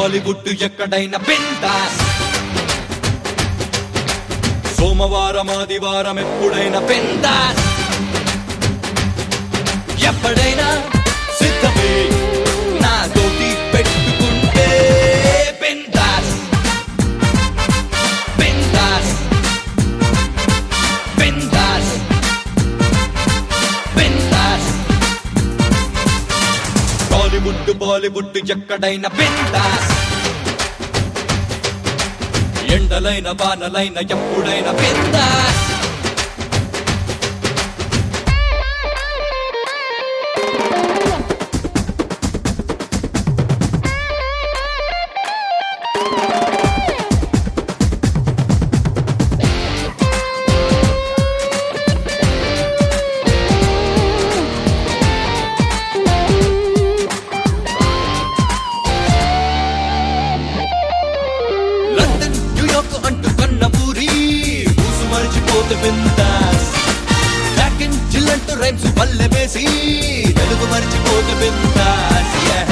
బాలీవుడ్ ఎక్కడైనా బిందాస్ సోమవారం ఆదివారం ఎప్పుడైనా బిందాస్ ఎప్పుడైనా సిద్ధమే నాతోటి పెట్టుకుంటే బిందాస్ బిందాస్ బిందాస్ బిందాస్ టాలీవుడ్ బాలీవుడ్ ఎక్కడైనా బిందాస్ ఎండలైన వానలైన ఎప్పుడైనా బిందాస్ లండన్ న్యూయార్క్ అంటూ కన్న ఊరి ఊసు మరిచిపోతే బిందాస్ బ్లాక్ అండ్ చిల్ అంటూ రైమ్స్ పల్లె వేసి తెలుగు మరిచిపోతే బిందాస్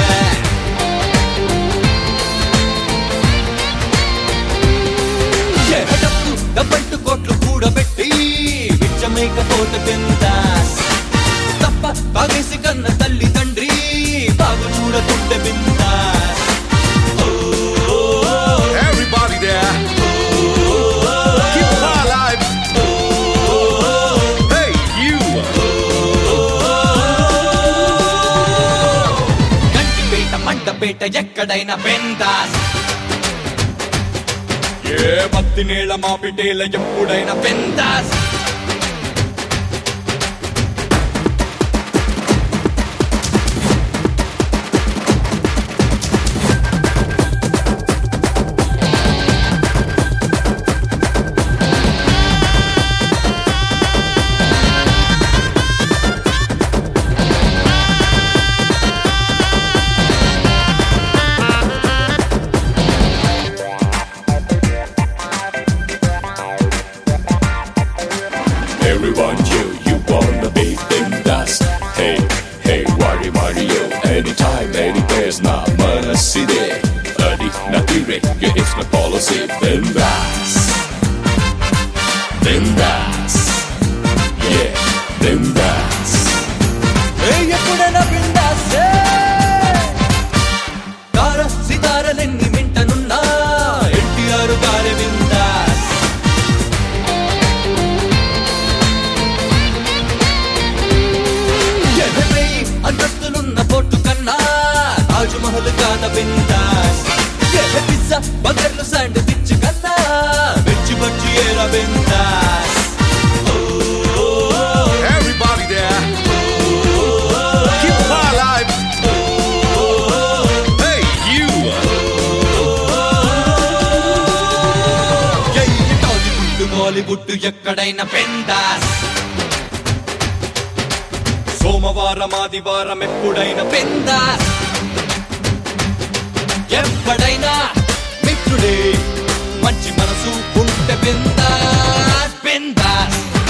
డబ్బు డబ్బంటు కోట్లు కూడబెట్టి విచ్చమేకపోతే బిందాస్ తప్ప బాగేసి కన్న తల్లి తండ్రి బాగు చూడకుంటే bindaas Everybody there. Keep the fire alive. Hey, you. Gandipet మంటపేట ఎక్కడైనా బెందాస్ ఏ పత్తి నీళ్ళ మాపిటేల ఎప్పుడైనా బెందాస్ Everyone you, you wanna be bindas Hey, hey, worry Mario Anytime, anywhere's not mana city Adi, natire, yeah, it's my policy Bindas Bindas Yeah, bindas ఏ ఎప్పుడైనా బిందాస్ తార సితారలెన్ని మింటనున్నా ఎన్టీఆర్ గారి బిందాస్ ఎనభై అంతస్తులున్న boat కన్నా తాజ్ మహల్ కాద bindaas pizza బగర్లు శాండ్విచ్ కన్నా వెజ్ బజ్జి ఏరా bindaas Everybody there. Keep the fire alive. Hey, you. జై టాలీవుడ్ బాలీవుడ్ ఎక్కడైనా పెందాస్ సోమవారం ఆదివారం ఎప్పుడైనా పెందాస్ ఎప్పుడైనా మిత్రుడే మంచి మనసు ఉంటే పెందాస్ పెందాస్